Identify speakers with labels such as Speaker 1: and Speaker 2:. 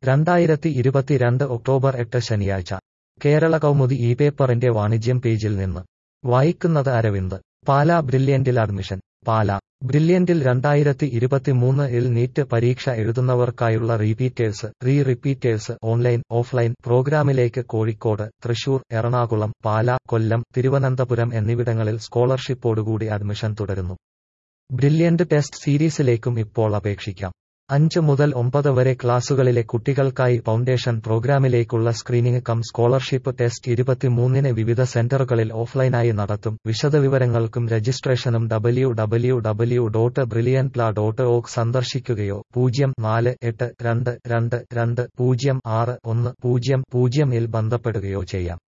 Speaker 1: രണ്ടായിരത്തി ഇരുപത്തിരണ്ട് ഒക്ടോബർ എട്ട് ശനിയാഴ്ച കേരള കൗമുദി ഈ പേപ്പറിന്റെ വാണിജ്യം പേജിൽ നിന്ന് വായിക്കുന്നത് അരവിന്ദ് പാലാ ബ്രില്യന്റിൽ അഡ്മിഷൻ പാലാ ബ്രില്യന്റിൽ രണ്ടായിരത്തി ഇരുപത്തിമൂന്ന് ഇൽ നീറ്റ് പരീക്ഷ എഴുതുന്നവർക്കായുള്ള repeaters re repeaters online offline പ്രോഗ്രാമിലേക്ക് കോഴിക്കോട് തൃശൂർ എറണാകുളം പാലാ കൊല്ലം തിരുവനന്തപുരം എന്നിവിടങ്ങളിൽ സ്കോളർഷിപ്പോടുകൂടി അഡ്മിഷൻ തുടരുന്നു ബ്രില്യന്റ് ടെസ്റ്റ് സീരീസിലേക്കും ഇപ്പോൾ അപേക്ഷിക്കാം അഞ്ച് മുതൽ ഒമ്പത് വരെ ക്ലാസുകളിലെ കുട്ടികൾക്കായി ഫൗണ്ടേഷൻ പ്രോഗ്രാമിലേക്കുള്ള സ്ക്രീനിംഗ് കം സ്കോളർഷിപ്പ് ടെസ്റ്റ് ഇരുപത്തിമൂന്നിന് വിവിധ സെന്ററുകളിൽ ഓഫ്ലൈനായി നടത്തും വിശദവിവരങ്ങൾക്കും രജിസ്ട്രേഷനും ഡബ്ല്യു ഡബ്ല്യു ഡബ്ല്യു ഡോട്ട് ബ്രില്യൻപ്ല ഡോട്ട് ഓഗ് സന്ദർശിക്കുകയോ പൂജ്യം നാല് എട്ട് രണ്ട് രണ്ട് രണ്ട് പൂജ്യം ആറ് ഒന്ന് പൂജ്യം പൂജ്യം ഇൽ ബന്ധപ്പെടുകയോ ചെയ്യാം